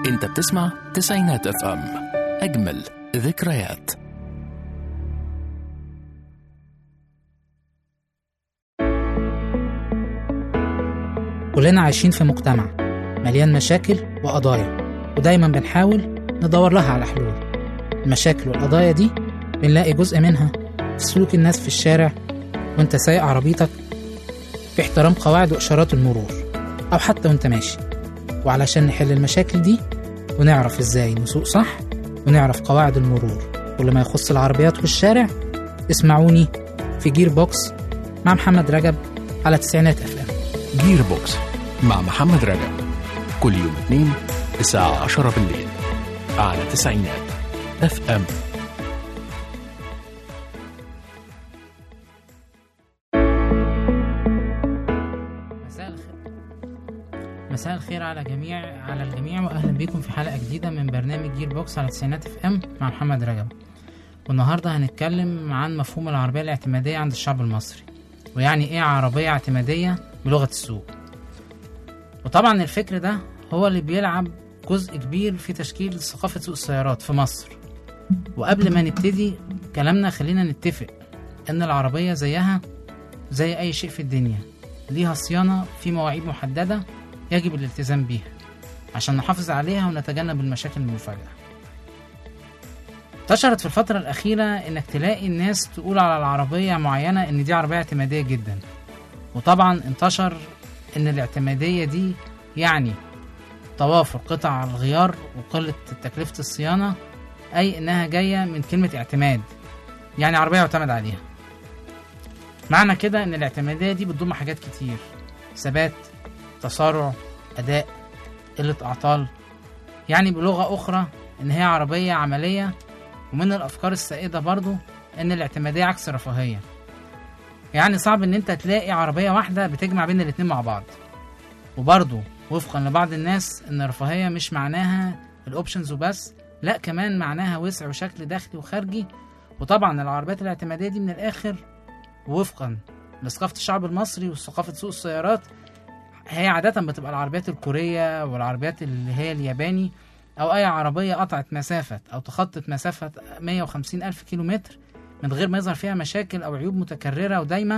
انت بتسمع تسعينات اف ام اجمل ذكريات كلنا عايشين في مجتمع مليان مشاكل وقضايا ودايما بنحاول ندور لها على حلول المشاكل والقضايا دي بنلاقي جزء منها في سلوك الناس في الشارع وانت سايق عربيتك في احترام قواعد وإشارات المرور أو حتى وانت ماشي وعلشان نحل المشاكل دي ونعرف ازاي نسوق صح ونعرف قواعد المرور واللي ما يخص العربيات والشارع اسمعوني في جير بوكس مع محمد رجب على تسعينات اف ام جير بوكس مع محمد رجب كل يوم اثنين الساعة 10 بالليل على تسعينات اف ام مساء الخير مساء الخير على جميع على الجميع واهلا بيكم في حلقه جديده من برنامج جير بوكس على تسعينات اف ام مع محمد رجب والنهارده هنتكلم عن مفهوم العربيه الاعتماديه عند الشعب المصري ويعني ايه عربيه اعتماديه بلغه السوق وطبعا الفكر ده هو اللي بيلعب جزء كبير في تشكيل ثقافه سوق السيارات في مصر وقبل ما نبتدي كلامنا خلينا نتفق ان العربيه زيها زي اي شيء في الدنيا ليها صيانة في مواعيد محددة يجب الالتزام بيها عشان نحافظ عليها ونتجنب المشاكل المفاجئة انتشرت في الفترة الأخيرة إنك تلاقي الناس تقول على العربية معينة إن دي عربية اعتمادية جدا وطبعا انتشر إن الاعتمادية دي يعني توافر قطع الغيار وقلة تكلفة الصيانة أي إنها جاية من كلمة اعتماد يعني عربية يعتمد عليها معنى كده ان الاعتمادية دي بتضم حاجات كتير ثبات تسارع اداء قلة اعطال يعني بلغة اخرى ان هي عربية عملية ومن الافكار السائدة برضو ان الاعتمادية عكس الرفاهية يعني صعب ان انت تلاقي عربية واحدة بتجمع بين الاتنين مع بعض وبرضو وفقا لبعض الناس ان الرفاهية مش معناها الاوبشنز وبس لا كمان معناها وسع وشكل داخلي وخارجي وطبعا العربيات الاعتمادية دي من الاخر وفقا لثقافة الشعب المصري وثقافة سوق السيارات هي عادة بتبقى العربيات الكورية والعربيات اللي هي الياباني أو أي عربية قطعت مسافة أو تخطت مسافة 150 ألف كيلو متر من غير ما يظهر فيها مشاكل أو عيوب متكررة ودايمة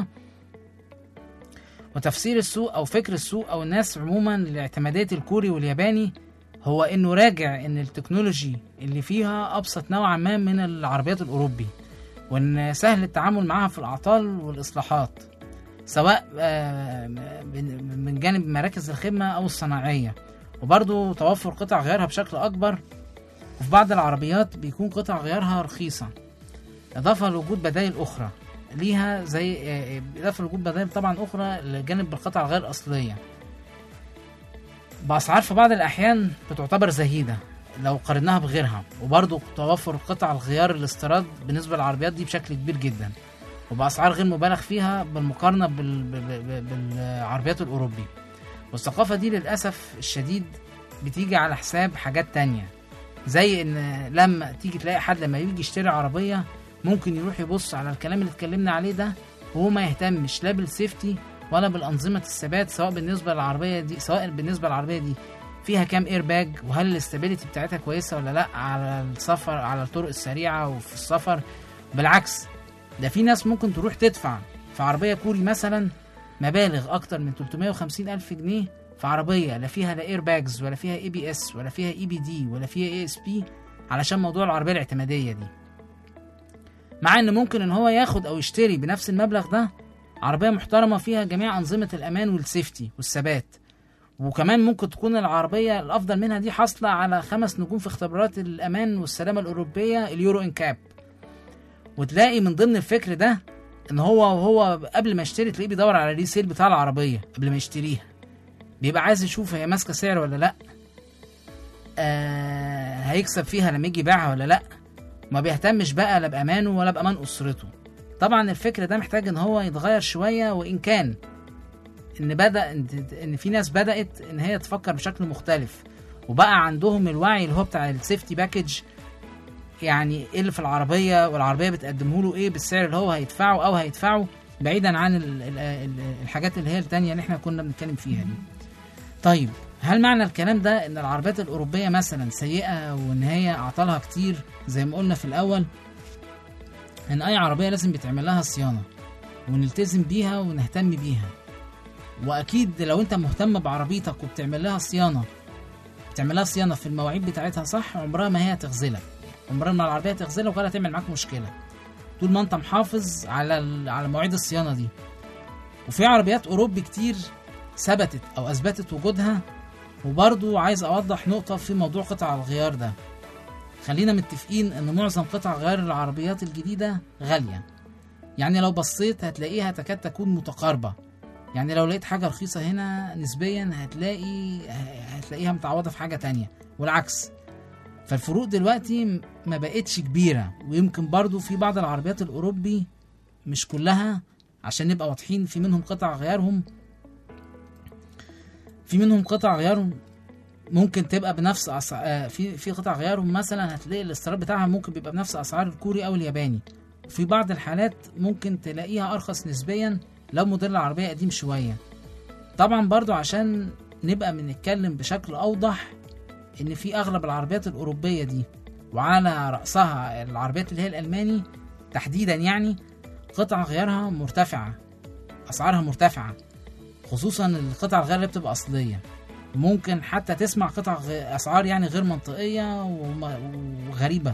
وتفسير السوق أو فكر السوق أو الناس عموما لاعتمادية الكوري والياباني هو إنه راجع إن التكنولوجي اللي فيها أبسط نوعا ما من العربيات الأوروبي وان سهل التعامل معها في الاعطال والاصلاحات سواء آه، من من جانب مراكز الخدمه او الصناعيه وبرضه توفر قطع غيارها بشكل اكبر وفي بعض العربيات بيكون قطع غيارها رخيصه اضافه لوجود بدائل اخرى ليها زي آه، اضافه لوجود بدائل طبعا اخرى لجانب القطع الغير الاصليه باسعار في بعض الاحيان بتعتبر زهيده لو قارناها بغيرها وبرضه توفر قطع الغيار الاستيراد بالنسبه للعربيات دي بشكل كبير جدا وباسعار غير مبالغ فيها بالمقارنه بال... بال... بال... بالعربيات الاوروبي والثقافه دي للاسف الشديد بتيجي على حساب حاجات تانية زي ان لما تيجي تلاقي حد لما يجي يشتري عربيه ممكن يروح يبص على الكلام اللي اتكلمنا عليه ده وهو ما يهتمش لا بالسيفتي ولا بالانظمه الثبات سواء بالنسبه للعربيه دي سواء بالنسبه للعربيه دي فيها كام اير باج وهل الاستابيليتي بتاعتها كويسه ولا لا على السفر على الطرق السريعه وفي السفر بالعكس ده في ناس ممكن تروح تدفع في عربيه كوري مثلا مبالغ اكتر من 350 الف جنيه في عربيه لا فيها لا اير باجز ولا فيها اي بي اس ولا فيها اي بي دي ولا فيها اي اس بي علشان موضوع العربيه الاعتماديه دي مع ان ممكن ان هو ياخد او يشتري بنفس المبلغ ده عربيه محترمه فيها جميع انظمه الامان والسيفتي والثبات وكمان ممكن تكون العربية الأفضل منها دي حاصلة على خمس نجوم في اختبارات الأمان والسلامة الأوروبية اليورو إنكاب وتلاقي من ضمن الفكر ده إن هو وهو قبل ما يشتري تلاقيه بيدور على الريسيل بتاع العربية قبل ما يشتريها بيبقى عايز يشوف هي ماسكة سعر ولا لأ آه هيكسب فيها لما يجي يبيعها ولا لأ ما بيهتمش بقى لا بأمانه ولا بأمان أسرته طبعا الفكر ده محتاج إن هو يتغير شوية وإن كان ان بدا ان في ناس بدات ان هي تفكر بشكل مختلف وبقى عندهم الوعي اللي هو بتاع السيفتي باكج يعني ايه اللي في العربيه والعربيه بتقدمه له ايه بالسعر اللي هو هيدفعه او هيدفعه بعيدا عن ال ال ال الحاجات اللي هي التانية اللي احنا كنا بنتكلم فيها دي طيب هل معنى الكلام ده ان العربيات الاوروبيه مثلا سيئه وان هي اعطالها كتير زي ما قلنا في الاول ان اي عربيه لازم بيتعمل لها صيانه ونلتزم بيها ونهتم بيها واكيد لو انت مهتم بعربيتك وبتعمل لها صيانه بتعمل لها صيانه في المواعيد بتاعتها صح عمرها ما هي هتغزلك عمرها ما العربيه هتغزلك ولا تعمل معاك مشكله طول ما انت محافظ على ال- على مواعيد الصيانه دي وفي عربيات اوروبي كتير ثبتت او اثبتت وجودها وبرضو عايز اوضح نقطه في موضوع قطع الغيار ده خلينا متفقين ان معظم قطع غيار العربيات الجديده غاليه يعني لو بصيت هتلاقيها تكاد تكون متقاربه يعني لو لقيت حاجه رخيصه هنا نسبيا هتلاقي هتلاقيها متعوضه في حاجه تانية والعكس فالفروق دلوقتي م- ما بقتش كبيره ويمكن برضو في بعض العربيات الاوروبي مش كلها عشان نبقى واضحين في منهم قطع غيارهم في منهم قطع غيارهم ممكن تبقى بنفس أس... آه، في في قطع غيارهم مثلا هتلاقي الاستيراد بتاعها ممكن بيبقى بنفس اسعار الكوري او الياباني وفي بعض الحالات ممكن تلاقيها ارخص نسبيا لو موديل العربيه قديم شويه طبعا برضو عشان نبقى بنتكلم بشكل اوضح ان في اغلب العربيات الاوروبيه دي وعلى راسها العربيات اللي هي الالماني تحديدا يعني قطع غيارها مرتفعه اسعارها مرتفعه خصوصا القطع الغيار اللي بتبقى اصليه ممكن حتى تسمع قطع غ- اسعار يعني غير منطقيه وم- وغريبه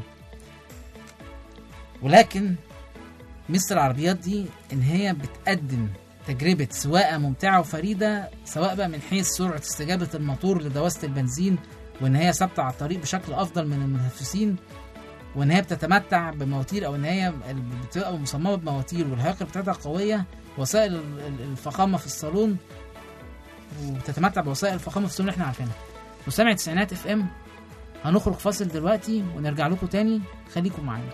ولكن مثل العربيات دي ان هي بتقدم تجربة سواقة ممتعة وفريدة سواء بقى من حيث سرعة استجابة الموتور لدواسة البنزين وان هي ثابتة على الطريق بشكل افضل من المنافسين وان هي بتتمتع بمواتير او ان هي بتبقى مصممة بمواتير والهياكل بتاعتها قوية وسائل ال- ال- الفخامة في الصالون وبتتمتع بوسائل الفخامة في الصالون اللي احنا عارفينها مستمع تسعينات اف ام هنخرج فاصل دلوقتي ونرجع لكم تاني خليكم معانا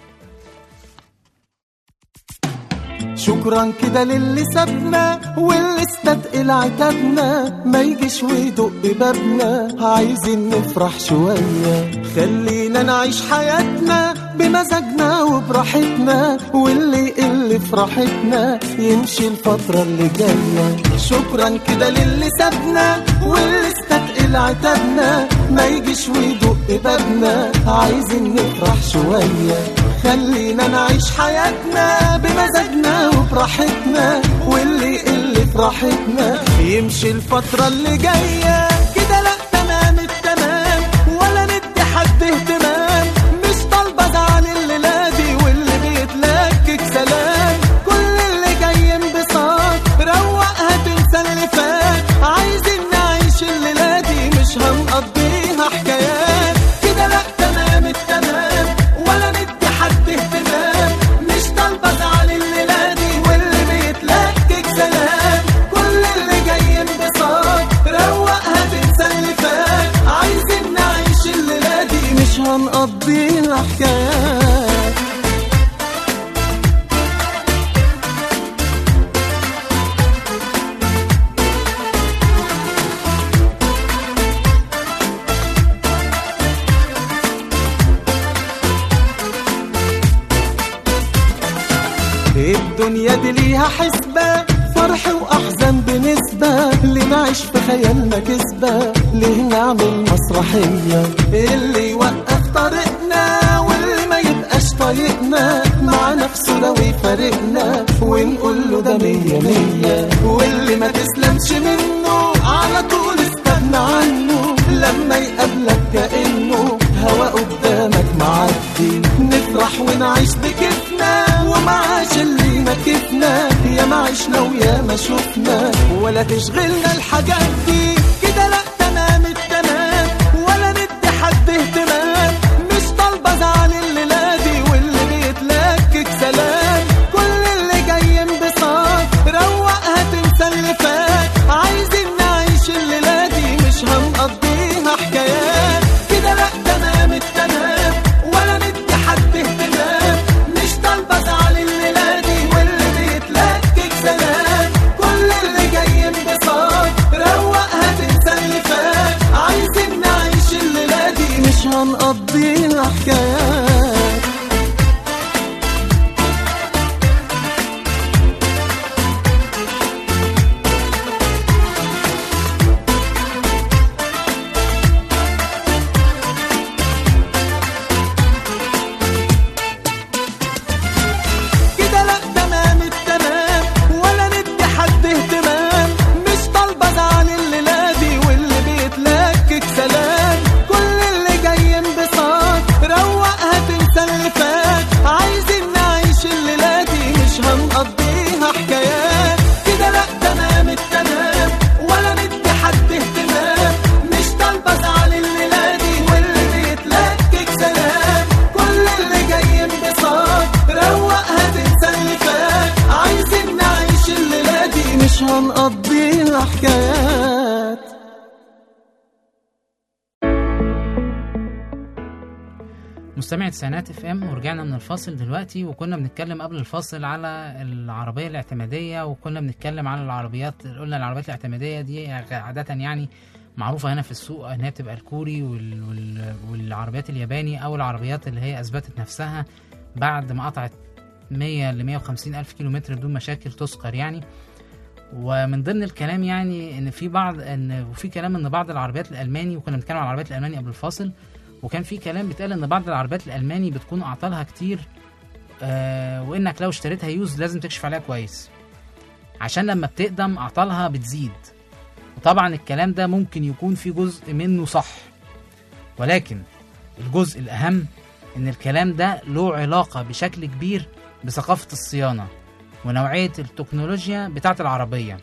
شكرا كده للي سابنا واللي استثقل عتابنا ما يجيش ويدق بابنا عايزين نفرح شوية خلينا نعيش حياتنا بمزاجنا وبراحتنا واللي يقل في راحتنا يمشي الفترة اللي جاية شكرا كده للي سابنا واللي استثقل عتابنا ما يجيش ويدق بابنا عايزين نفرح شوية خلينا نعيش حياتنا بمزاجنا وبراحتنا واللي يقل في راحتنا يمشي الفترة اللي جاية كده لا تمام التمام ولا ندي حد اهتمام مش طالبة زعل الليلة دي واللي بيتلكك سلام كل اللي جاي انبساط روقها تنسى اللي فات عايزين نعيش الليلة دي مش هنقضيها حكايات كده لا تمام التمام ولا ندي حد اهتمام مش طالبة زعل الليلة دي واللي بيتلكك سلام كل اللي جاي انبساط روقها تنسى اللي فات عايزين نعيش الليلة دي مش هنقضيها حكايات الدنيا دي ليها حسبة فرح وأحزان بنسبة اللي نعيش في خيالنا كسبة ليه نعمل مسرحية اللي يوقف طريقنا واللي ما يبقاش طايقنا مع نفسه لو يفارقنا ونقول له ده مية مية واللي ما تسلمش منه على طول استغنى عنه لما يقابلك كأنه هوا قدامك معدي نفرح ونعيش بكيفنا ومعاش اللي ما كيفنا يا ما عشنا ويا ما شفنا ولا تشغلنا الحاجات دي كده لا تمام التمام ولا ندي حد اهتمام مش طالبة زعل الليلة دي واللي بيتلكك سلام كل اللي جاي انبساط روقها تنسى اللي فات عايزين نعيش الليلة دي مش هنقضيها حكايات كده لا تمام التمام ولا ندي حد اهتمام مش طالبة زعل الليلة دي واللي بيتلكك سلام كل اللي جاي انبساط روقها تنسى اللي فات عايزين نعيش الليلة دي مش هنقضيها حكايات مش هنقضيها حكايات مستمعي تسعينات اف ام ورجعنا من الفاصل دلوقتي وكنا بنتكلم قبل الفاصل على العربيه الاعتماديه وكنا بنتكلم على العربيات قلنا العربيات الاعتماديه دي عاده يعني معروفه هنا في السوق ان هي بتبقى الكوري وال... وال... والعربيات الياباني او العربيات اللي هي اثبتت نفسها بعد ما قطعت 100 ل 150 الف كيلومتر بدون مشاكل تذكر يعني ومن ضمن الكلام يعني ان في بعض ان وفي كلام ان بعض العربيات الالماني وكنا بنتكلم عن العربيات الالماني قبل الفاصل وكان في كلام بيتقال ان بعض العربيات الالماني بتكون اعطالها كتير آه وانك لو اشتريتها يوز لازم تكشف عليها كويس عشان لما بتقدم اعطالها بتزيد وطبعا الكلام ده ممكن يكون في جزء منه صح ولكن الجزء الاهم ان الكلام ده له علاقه بشكل كبير بثقافه الصيانه ونوعيه التكنولوجيا بتاعه العربيه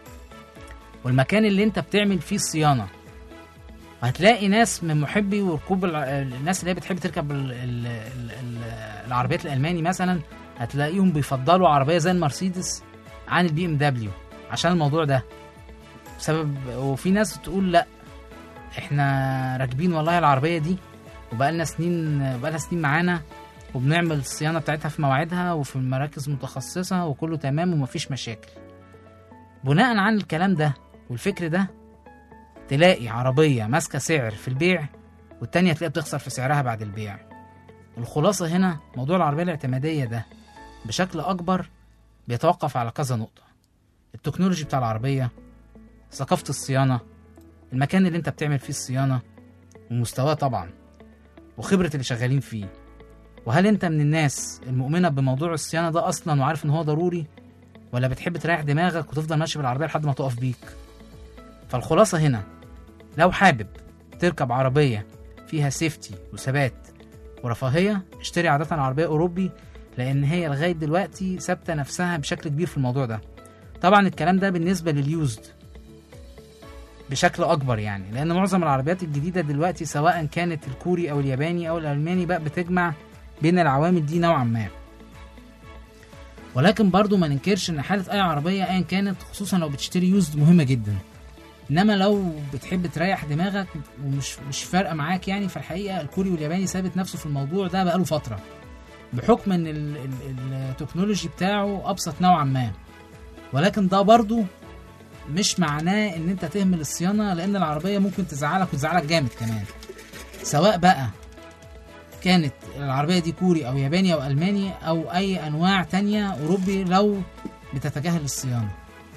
والمكان اللي انت بتعمل فيه الصيانه وهتلاقي ناس من محبي وركوب الع- الناس اللي هي بتحب تركب ال ال ال ال العربيات الالماني مثلا هتلاقيهم بيفضلوا عربيه زي المرسيدس عن البي ام دبليو عشان الموضوع ده بسبب وفي ناس تقول لا احنا راكبين والله العربيه دي وبقالنا سنين بقالها سنين معانا وبنعمل الصيانه بتاعتها في مواعيدها وفي مراكز متخصصه وكله تمام ومفيش مشاكل بناء عن الكلام ده والفكر ده تلاقي عربية ماسكة سعر في البيع والتانية تلاقيها بتخسر في سعرها بعد البيع الخلاصة هنا موضوع العربية الاعتمادية ده بشكل أكبر بيتوقف على كذا نقطة التكنولوجي بتاع العربية ثقافة الصيانة المكان اللي انت بتعمل فيه الصيانة ومستواه طبعا وخبرة اللي شغالين فيه وهل انت من الناس المؤمنة بموضوع الصيانة ده أصلا وعارف ان هو ضروري ولا بتحب تريح دماغك وتفضل ماشي بالعربية لحد ما تقف بيك فالخلاصة هنا لو حابب تركب عربية فيها سيفتي وثبات ورفاهية اشتري عادة عربية أوروبي لأن هي لغاية دلوقتي ثابتة نفسها بشكل كبير في الموضوع ده طبعا الكلام ده بالنسبة لليوزد بشكل أكبر يعني لأن معظم العربيات الجديدة دلوقتي سواء كانت الكوري أو الياباني أو الألماني بقى بتجمع بين العوامل دي نوعا ما ولكن برضو ما ننكرش ان حالة اي عربية ايا كانت خصوصا لو بتشتري يوزد مهمة جدا انما لو بتحب تريح دماغك ومش مش فارقه معاك يعني فالحقيقه الكوري والياباني ثابت نفسه في الموضوع ده بقاله فتره بحكم ان ال- ال- التكنولوجي بتاعه ابسط نوعا ما ولكن ده برضو مش معناه ان انت تهمل الصيانه لان العربيه ممكن تزعلك وتزعلك جامد كمان سواء بقى كانت العربيه دي كوري او ياباني او الماني او اي انواع تانية اوروبي لو بتتجاهل الصيانه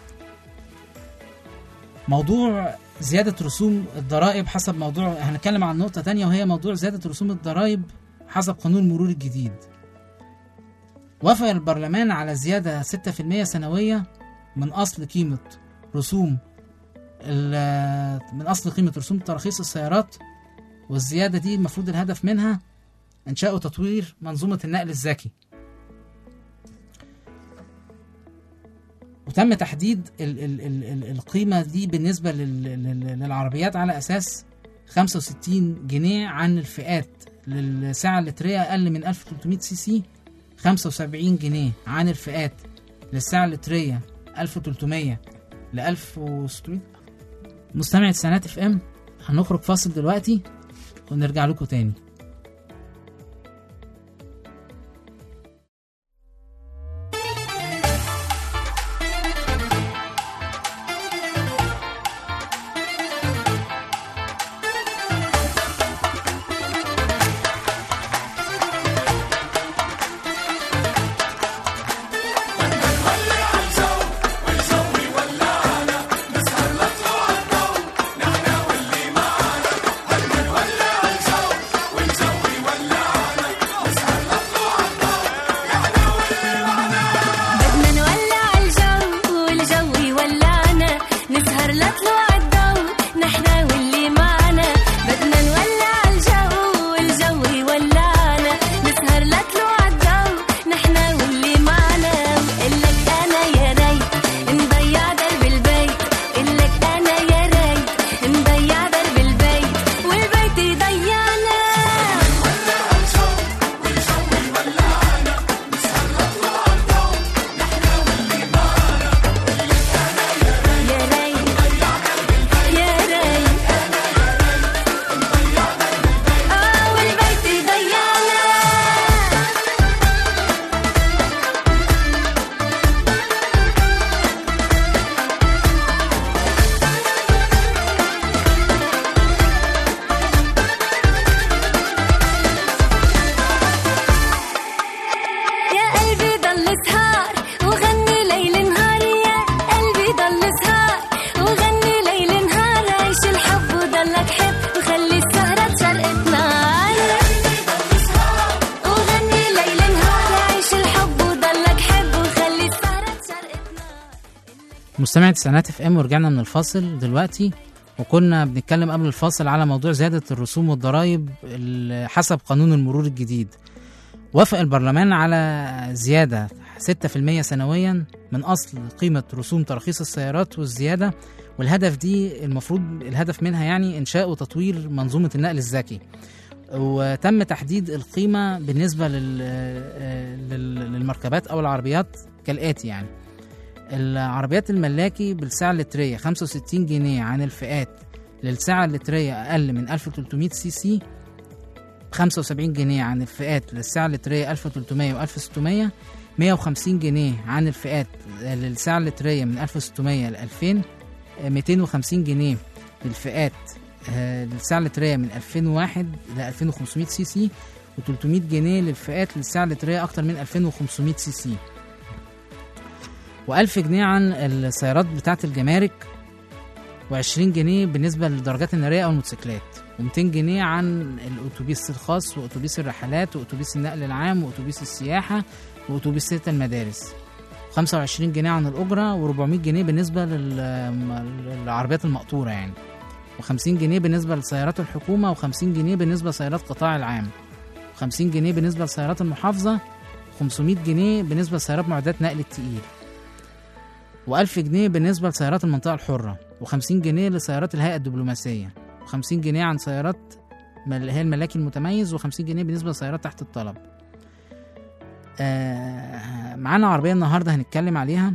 موضوع زيادة رسوم الضرائب حسب موضوع هنتكلم عن نقطة تانية وهي موضوع زيادة رسوم الضرائب حسب قانون المرور الجديد وافق البرلمان على زيادة 6% سنوية من أصل قيمة رسوم ال- من أصل قيمة رسوم تراخيص السيارات والزيادة دي المفروض الهدف منها إنشاء وتطوير منظومة النقل الذكي وتم تحديد ال ال ال ال القيمة دي بالنسبة لل لل للعربيات على أساس 65 جنيه عن الفئات للساعة اللترية أقل من 1300 سي سي 75 جنيه عن الفئات للساعة اللترية 1300 ل 1600 مستمع السنات اف ام هنخرج فاصل دلوقتي ونرجع لكم تاني والجو مستمعة سنات اف ام ورجعنا من الفاصل دلوقتي وكنا بنتكلم قبل الفاصل على موضوع زيادة الرسوم والضرائب ال- حسب قانون المرور الجديد وافق البرلمان على زيادة 6% سنويا من أصل قيمة رسوم تراخيص السيارات والزيادة والهدف دي المفروض الهدف منها يعني إنشاء وتطوير منظومة النقل الذكي وتم تحديد القيمة بالنسبة لل- لل- للمركبات أو العربيات كالآتي يعني العربيات الملاكي بالسعة اللترية 65 جنيه عن الفئات للسعة اللترية أقل من 1300 سي سي 75 جنيه عن الفئات للسعة اللترية 1300 و 1600 150 جنيه عن الفئات للسعة اللترية من 1600 ل 2000 آه، 250 جنيه للفئات آه، للسعة اللترية من 2001 ل 2500 سي سي و300 جنيه للفئات للسعة اللترية أكتر من 2500 سي سي و1000 جنيه عن السيارات بتاعة الجمارك و20 جنيه بالنسبة للدرجات النارية أو الموتوسيكلات و200 جنيه عن الأتوبيس الخاص وأتوبيس الرحلات وأتوبيس النقل العام وأتوبيس السياحة وأتوبيسات المدارس 25 جنيه عن الأجرة و400 جنيه بالنسبة لل- للعربيات المقطورة يعني و50 جنيه بالنسبة لسيارات الحكومة و50 جنيه بالنسبة لسيارات قطاع العام و50 جنيه بالنسبة لسيارات المحافظة 500 جنيه بالنسبة لسيارات معدات نقل التقيل و1000 جنيه بالنسبة لسيارات المنطقة الحرة و50 جنيه لسيارات الهيئة الدبلوماسية و50 جنيه عن سيارات مل- اللي هي الملاكي المتميز و50 جنيه بالنسبة لسيارات تحت الطلب آه معانا عربية النهاردة هنتكلم عليها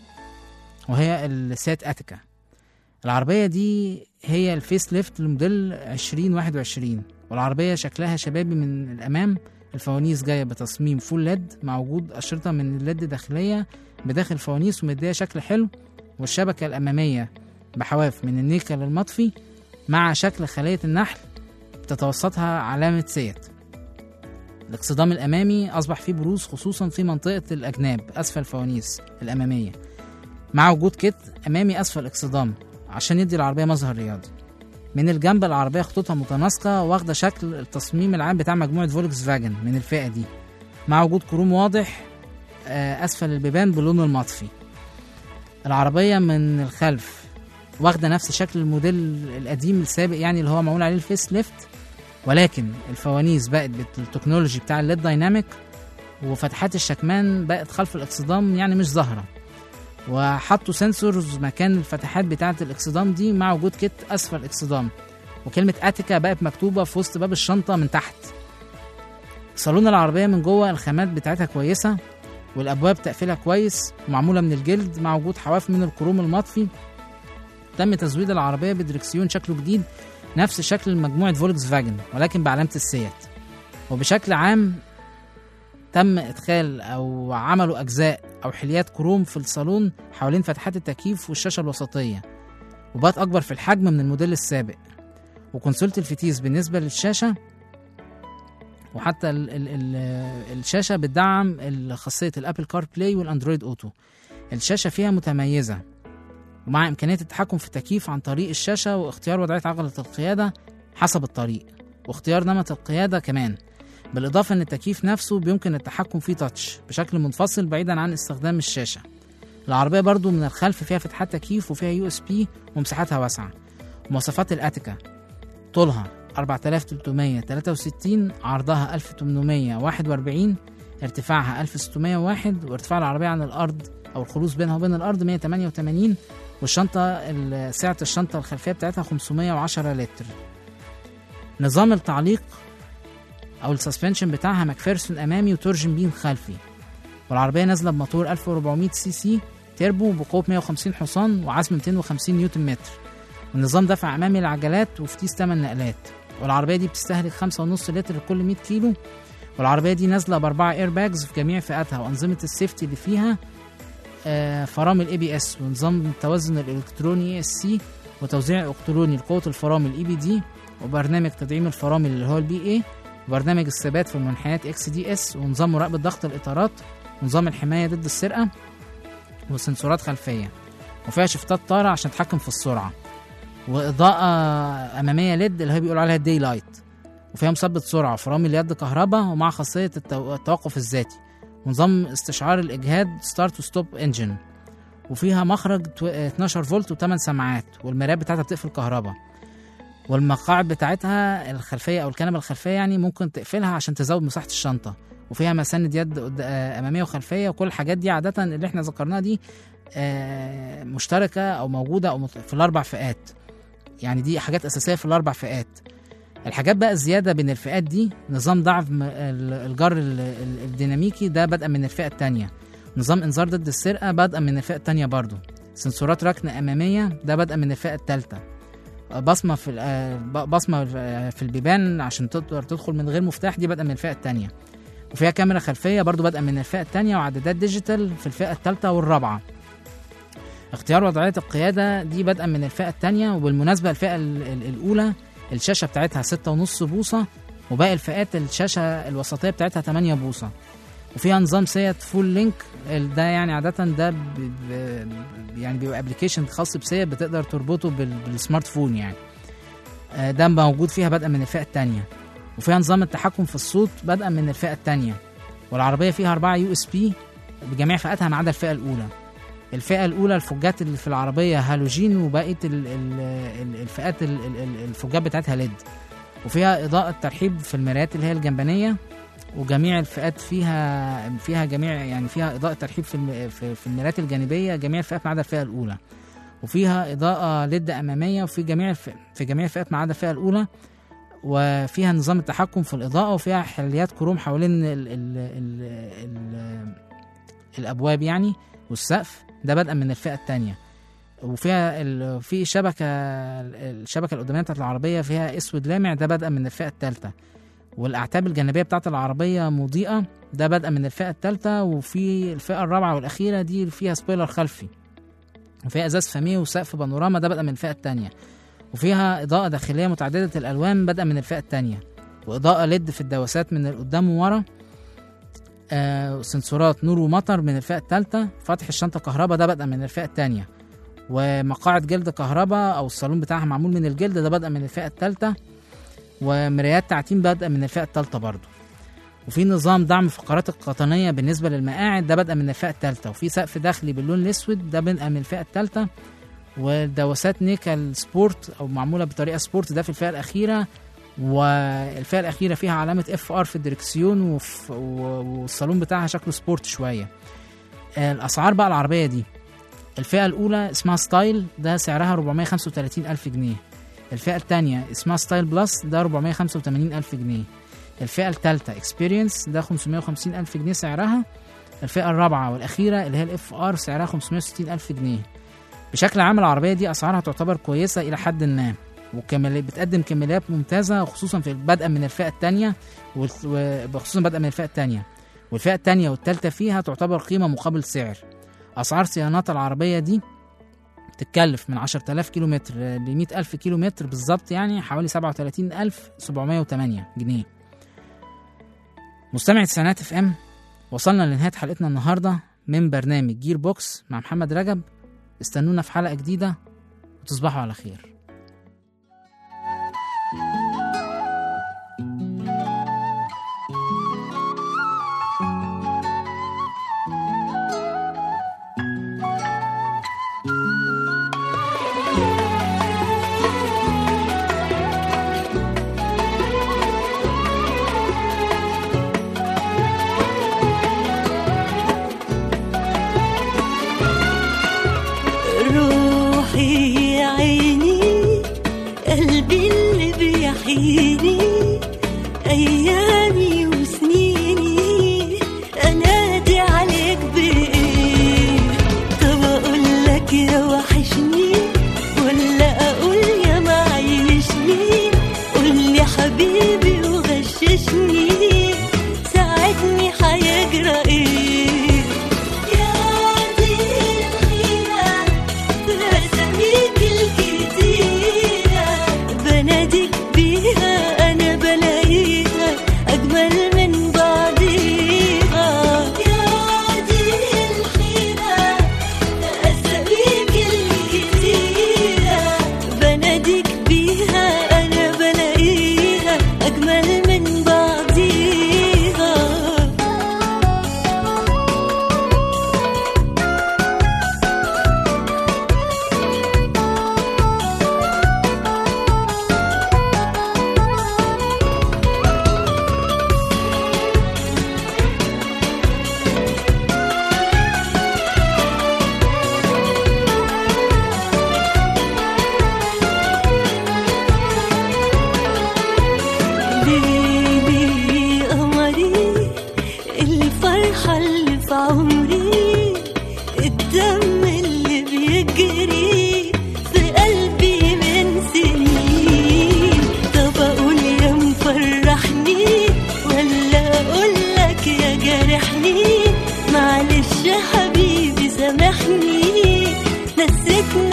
وهي السيات أتيكا العربية دي هي الفيس ليفت لموديل 2021 والعربية شكلها شبابي من الأمام الفوانيس جاية بتصميم فول ليد مع وجود أشرطة من الليد داخلية بداخل الفوانيس ومديها شكل حلو والشبكة الأمامية بحواف من النيكل المطفي مع شكل خلية النحل تتوسطها علامة سيت الاكسدام الأمامي أصبح فيه بروز خصوصا في منطقة الأجناب أسفل الفوانيس الأمامية مع وجود كت أمامي أسفل الاكسدام عشان يدي العربية مظهر رياضي من الجنب العربية خطوطها متناسقة واخدة شكل التصميم العام بتاع مجموعة فولكس فاجن من الفئة دي مع وجود كروم واضح آه، أسفل البيبان باللون المطفي العربية من الخلف واخدة نفس شكل الموديل القديم السابق يعني اللي هو معمول عليه الفيس ليفت ولكن الفوانيس بقت بالتكنولوجي بتاع الليد دايناميك وفتحات الشكمان بقت خلف الاكسدام يعني مش ظاهرة وحطوا سنسورز مكان الفتحات بتاعة الاكسدام دي مع وجود كت أسفل الاكسدام وكلمة أتيكا بقت مكتوبة في وسط باب الشنطة من تحت صالون العربية من جوه الخامات بتاعتها كويسة والأبواب تقفيلها كويس ومعمولة من الجلد مع وجود حواف من الكروم المطفي تم تزويد العربية بدركسيون شكله جديد نفس شكل مجموعة فولكس فاجن ولكن بعلامة السيت وبشكل عام تم إدخال أو عملوا أجزاء أو حليات كروم في الصالون حوالين فتحات التكييف والشاشة الوسطية وبقت أكبر في الحجم من الموديل السابق وكونسولة الفتيس بالنسبة للشاشة وحتى ال ال ال الشاشة بتدعم خاصية الأبل كار بلاي والأندرويد أوتو الشاشة فيها متميزة ومع إمكانية التحكم في التكييف عن طريق الشاشة واختيار وضعية عجلة القيادة حسب الطريق واختيار نمط القيادة كمان بالإضافة إن التكييف نفسه بيمكن التحكم فيه تاتش بشكل منفصل بعيدا عن استخدام الشاشة العربية برضو من الخلف فيها فتحات تكييف وفيها يو اس بي ومساحتها واسعة مواصفات الأتيكا طولها 4363 عرضها 1841 ارتفاعها 1601 وارتفاع العربية عن الأرض أو الخلوص بينها وبين الأرض 188 والشنطة ال- سعة الشنطة الخلفية بتاعتها 510 لتر نظام التعليق أو السسبنشن بتاعها ماكفيرسون أمامي وتورجن بين خلفي والعربية نازلة بموتور 1400 سي سي تيربو بقوة 150 حصان وعزم 250 نيوتن متر ونظام دفع أمامي للعجلات وفتيس 8 نقلات والعربية دي بتستهلك 5.5 لتر لكل 100 كيلو والعربية دي نازلة بأربعة اير باجز في جميع فئاتها وأنظمة السيفتي اللي فيها آه، فرامل اي بي اس ونظام التوازن الالكتروني اي اس سي وتوزيع الكتروني لقوة الفرامل اي بي دي وبرنامج تدعيم الفرامل اللي هو البي اي وبرنامج الثبات في المنحنيات اكس دي اس ونظام مراقبة ضغط الإطارات ونظام الحماية ضد السرقة وسنسورات خلفية وفيها شفتات طارة عشان تتحكم في السرعة وإضاءة أمامية ليد اللي هي بيقولوا عليها الدي لايت وفيها مثبت سرعة وفرامل يد كهرباء ومع خاصية التو- التوقف الذاتي ونظام استشعار الإجهاد ستارت وستوب انجن وفيها مخرج تو- 12 فولت و8 سماعات والمرايات بتاعتها بتقفل كهرباء والمقاعد بتاعتها الخلفيه او الكنبه الخلفيه يعني ممكن تقفلها عشان تزود مساحه الشنطه وفيها مساند يد قد- آه، اماميه وخلفيه وكل الحاجات دي عاده اللي احنا ذكرناها دي آه، مشتركه او موجوده او مت- في الاربع فئات يعني دي حاجات اساسيه في الاربع فئات الحاجات بقى الزياده بين الفئات دي نظام ضعف م- ال- الجر ال- ال- الديناميكي ده بدءا من الفئه الثانيه نظام انذار ضد السرقه بدءا من الفئه الثانيه برضو سنسورات ركن اماميه ده بدءا من الفئه الثالثه بصمه في ال- آه، ب- بصمه في البيبان عشان تقدر تدخل من غير مفتاح دي بدءا من الفئه الثانيه وفيها كاميرا خلفيه برضو بدءا من الفئه الثانيه وعدادات ديجيتال في الفئه الثالثه والرابعه اختيار وضعيه القياده دي بدءا من الفئه الثانيه وبالمناسبه الفئه ال- ال- الاولى الشاشه بتاعتها 6.5 بوصه وباقي الفئات الشاشه الوسطيه بتاعتها 8 بوصه وفيها نظام سيت فول لينك ال- ده يعني عاده ده ب... ب... يعني بيبقى ابلكيشن خاص بسيت بتقدر تربطه بال... بالسمارت فون يعني آه، ده موجود فيها بدءا من الفئه الثانيه وفيها نظام التحكم في الصوت بدءا من الفئه الثانيه والعربيه فيها 4 يو اس بي بجميع فئاتها ما عدا الفئه الاولى الفئه الاولى الفوجات اللي في العربيه هالوجين وبقيه ال- ال- ال- الفئات ال- ال- ال- الفوجات بتاعتها ليد وفيها اضاءه ترحيب في المرايات اللي هي الجنبانيه وجميع الفئات فيها فيها جميع يعني فيها اضاءه ترحيب في الم- في في المرايات الجانبيه جميع الفئات ما عدا الفئه الاولى وفيها اضاءه ليد اماميه وفي جميع الف... في جميع الفئات ما عدا الفئه الاولى وفيها نظام التحكم في الاضاءه وفيها حليات كروم حوالين ال... ال... ال... ال... الابواب يعني والسقف ده بدءا من الفئه الثانيه وفيها ال... في شبكه الشبكه القداميه بتاعت العربيه فيها اسود لامع ده بدءا من الفئه الثالثه والاعتاب الجانبيه بتاعت العربيه مضيئه ده بدءا من الفئه الثالثه وفي الفئه الرابعه والاخيره دي فيها سبويلر خلفي وفيها ازاز فاميه وسقف بانوراما ده بدءا من الفئه الثانيه وفيها اضاءه داخليه متعدده الالوان بدءا من الفئه الثانيه واضاءه ليد في الدواسات من القدام وورا آه سنسورات نور ومطر من الفئه الثالثه فتح الشنطه كهرباء ده بدءا من الفئه الثانيه ومقاعد جلد كهرباء او الصالون بتاعها معمول من الجلد ده بدءا من الفئه الثالثه ومرايات تعتيم بدءا من الفئه الثالثه برضه وفي نظام دعم فقرات القطنيه بالنسبه للمقاعد ده بدءا من الفئه الثالثه وفي سقف داخلي باللون الاسود ده بدءا من الفئه الثالثه ودواسات نيكل سبورت او معموله بطريقه سبورت ده في الفئه الاخيره والفئه الاخيره فيها علامه اف ار في الدركسيون وف- و- والصالون بتاعها شكله سبورت شويه آه، الاسعار بقى العربيه دي الفئه الاولى اسمها ستايل ده سعرها 435 الف جنيه الفئه الثانيه اسمها ستايل بلس ده 485 الف جنيه الفئه الثالثه اكسبيرينس ده 550 الف جنيه سعرها الفئه الرابعه والاخيره اللي هي الاف ار سعرها 560 الف جنيه بشكل عام العربيه دي اسعارها تعتبر كويسه الى حد ما وكمال بتقدم كماليات ممتازه خصوصا في بدءا من الفئه الثانيه وخصوصا بدءا من الفئه الثانيه والفئه الثانيه والثالثه فيها تعتبر قيمه مقابل سعر اسعار صيانات العربيه دي تتكلف من 10000 كيلو متر ل 100000 كيلو متر بالظبط يعني حوالي 37708 جنيه مستمع تسعينات اف ام وصلنا لنهايه حلقتنا النهارده من برنامج جير بوكس مع محمد رجب استنونا في حلقه جديده وتصبحوا على خير روحي يا عيني قلبي اللي بيحييني ايامي وسنيني انادي عليك بايه طب اقول لك يا وحشني ولا اقول يا معيشني قول لي حبيبي وغششني ساعدني هيجرى ايه يا دي الحيرة بأساميك الكتيرة بناديك بيها أنا بلاقيها ريتني